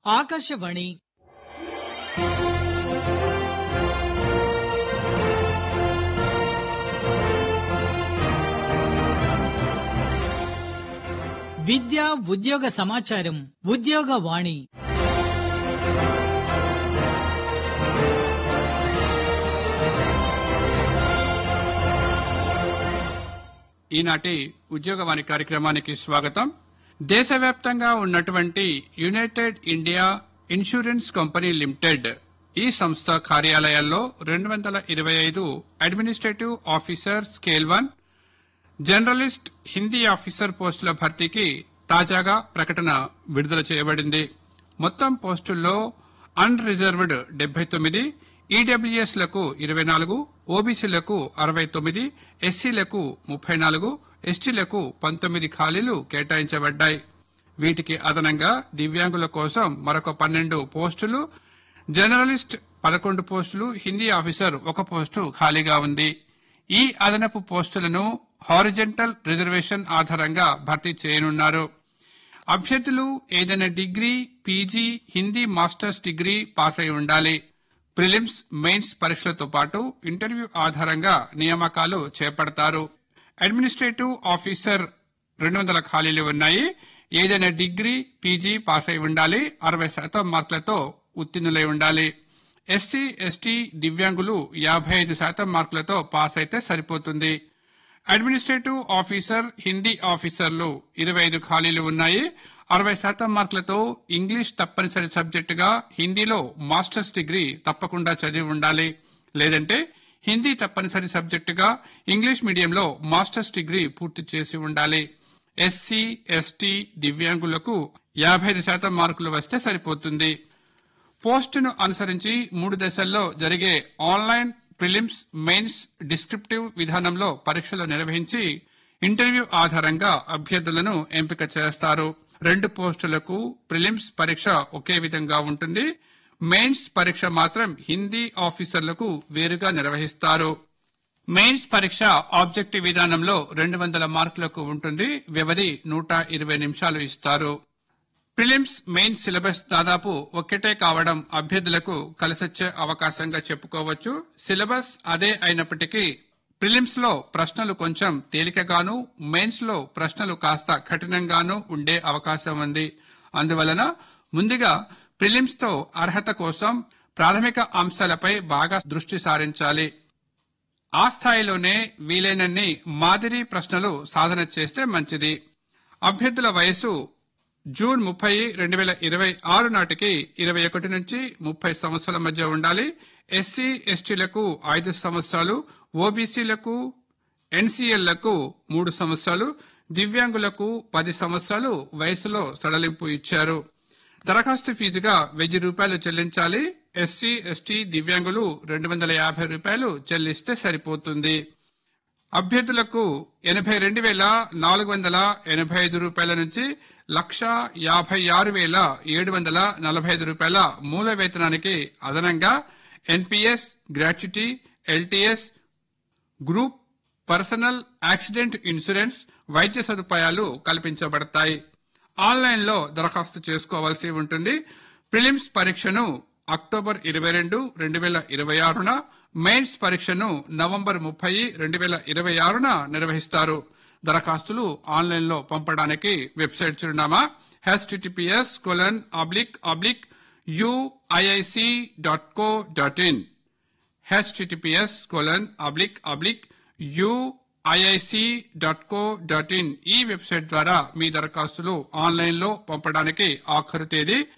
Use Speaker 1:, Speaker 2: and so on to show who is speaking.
Speaker 1: ఆకాశవాణి విద్య ఉద్యోగ సమాచారం ఉద్యోగ వాణి
Speaker 2: ఈనాటి ఉద్యోగవాణి కార్యక్రమానికి స్వాగతం దేశవ్యాప్తంగా ఉన్నటువంటి United India Insurance Company Limited ఈ సంస్థ కార్యాలయాల్లో రెండు వందల ఇరవై ఐదు administrative officer scale one journalist Hindi officer పోస్టుల భర్తీకి తాజాగా ప్రకటన విడుదల చేయబడింది మొత్తం పోస్టుల్లో అన్ రిజర్వ్డ్ డెబ్బై తొమ్మిది ఈడబ్ల్యూఎస్ లకు ఇరవై నాలుగు ఓబీసీలకు అరవై తొమ్మిది ఎస్సీలకు ముప్పై నాలుగు ఎస్టీలకు పంతొమ్మిది ఖాళీలు కేటాయించబడ్డాయి వీటికి అదనంగా దివ్యాంగుల కోసం మరొక పన్నెండు పోస్టులు జర్నలిస్ట్ పదకొండు పోస్టులు హిందీ ఆఫీసర్ ఒక పోస్టు ఖాళీగా ఉంది ఈ అదనపు పోస్టులను హారిజెంటల్ రిజర్వేషన్ ఆధారంగా భర్తీ చేయనున్నారు అభ్యర్థులు ఏదైనా degree PG Hindi masters degree pass అయి ఉండాలి ప్రిలిమ్స్ మెయిన్స్ పరీక్షలతో పాటు ఇంటర్వ్యూ ఆధారంగా నియామకాలు చేపడతారు అడ్మినిస్ట్రేటివ్ ఆఫీసర్ రెండు వందల ఖాళీలు ఉన్నాయి ఏదైనా డిగ్రీ పీజీ పాస్ అయి ఉండాలి అరవై శాతం మార్కులతో ఉత్తీర్ణులై ఉండాలి ఎస్సీ ఎస్టీ దివ్యాంగులు యాభై ఐదు శాతం మార్కులతో పాస్ అయితే సరిపోతుంది అడ్మినిస్ట్రేటివ్ ఆఫీసర్ హిందీ ఆఫీసర్లు ఇరవై ఐదు ఖాళీలు ఉన్నాయి అరవై శాతం మార్కులతో ఇంగ్లీష్ తప్పనిసరి సబ్జెక్టుగా హిందీలో మాస్టర్స్ డిగ్రీ తప్పకుండా చదివి ఉండాలి లేదంటే హిందీ తప్పనిసరి సబ్జెక్టుగా ఇంగ్లీష్ మీడియంలో మాస్టర్స్ డిగ్రీ పూర్తి చేసి ఉండాలి ఎస్సీ ఎస్టీ దివ్యాంగులకు యాభై ఐదు శాతం మార్కులు వస్తే సరిపోతుంది పోస్టును అనుసరించి మూడు దశల్లో జరిగే ఆన్లైన్ ప్రిలిమ్స్ మెయిన్స్ డిస్క్రిప్టివ్ విధానంలో పరీక్షలు నిర్వహించి ఇంటర్వ్యూ ఆధారంగా అభ్యర్థులను ఎంపిక చేస్తారు రెండు పోస్టులకు ప్రిలిమ్స్ పరీక్ష ఒకే విధంగా ఉంటుంది మెయిన్స్ పరీక్ష మాత్రం హిందీ ఆఫీసర్లకు వేరుగా నిర్వహిస్తారు మెయిన్స్ పరీక్ష ఆబ్జెక్టివ్ విధానంలో రెండు వందల మార్కులకు ఉంటుంది వ్యవధి నూట ఇరవై నిమిషాలు ఇస్తారు ప్రిలిమ్స్ మెయిన్ సిలబస్ దాదాపు ఒక్కటే కావడం అభ్యర్థులకు కలిసొచ్చే అవకాశంగా చెప్పుకోవచ్చు సిలబస్ అదే అయినప్పటికీ ప్రిలిమ్స్ లో ప్రశ్నలు కొంచెం తేలికగాను మెయిన్స్ లో ప్రశ్నలు కాస్త కఠినంగాను ఉండే అవకాశం ఉంది అందువలన ముందుగా ప్రిలిమ్స్ తో అర్హత కోసం ప్రాథమిక అంశాలపై బాగా దృష్టి సారించాలి ఆ స్థాయిలోనే వీలైనన్ని మాదిరి ప్రశ్నలు సాధన చేస్తే మంచిది అభ్యర్థుల వయసు జూన్ ముప్పై రెండు వేల ఇరవై ఆరు నాటికి ఇరవై ఒకటి నుంచి ముప్పై సంవత్సరాల మధ్య ఉండాలి ఎస్సీ ఎస్టీలకు ఐదు సంవత్సరాలు ఓబీసీలకు ఎన్సీఎల్లకు మూడు సంవత్సరాలు దివ్యాంగులకు పది సంవత్సరాలు వయసులో సడలింపు ఇచ్చారు దరఖాస్తు ఫీజుగా వెయ్యి రూపాయలు చెల్లించాలి ఎస్సీ ఎస్టీ దివ్యాంగులు రెండు వందల యాభై రూపాయలు చెల్లిస్తే సరిపోతుంది అభ్యర్థులకు ఎనభై రెండు వేల నాలుగు వందల ఎనభై ఐదు రూపాయల నుంచి లక్ష యాభై ఆరు వేల ఏడు వందల నలభై ఐదు రూపాయల మూల వేతనానికి అదనంగా NPS gratuity LTS group personal accident insurance వైద్య సదుపాయాలు కల్పించబడతాయి ఆన్లైన్ లో దరఖాస్తు చేసుకోవాల్సి ఉంటుంది ప్రిలిమ్స్ పరీక్షను అక్టోబర్ ఇరవై రెండు రెండు వేల ఇరవై ఆరున మెయిన్స్ పరీక్షను నవంబర్ ముప్పై రెండు వేల ఇరవై ఆరున నిర్వహిస్తారు దరఖాస్తులు ఆన్లైన్ లో పంపడానికి వెబ్సైట్ చిరునామా HTTPS colon oblique oblique UIIC dot co dot in https colon oblique oblique UIIC dot co dot in ఈ వెబ్సైట్ ద్వారా మీ దరఖాస్తులు ఆన్లైన్ లో పంపడానికి ఆఖరు తేదీ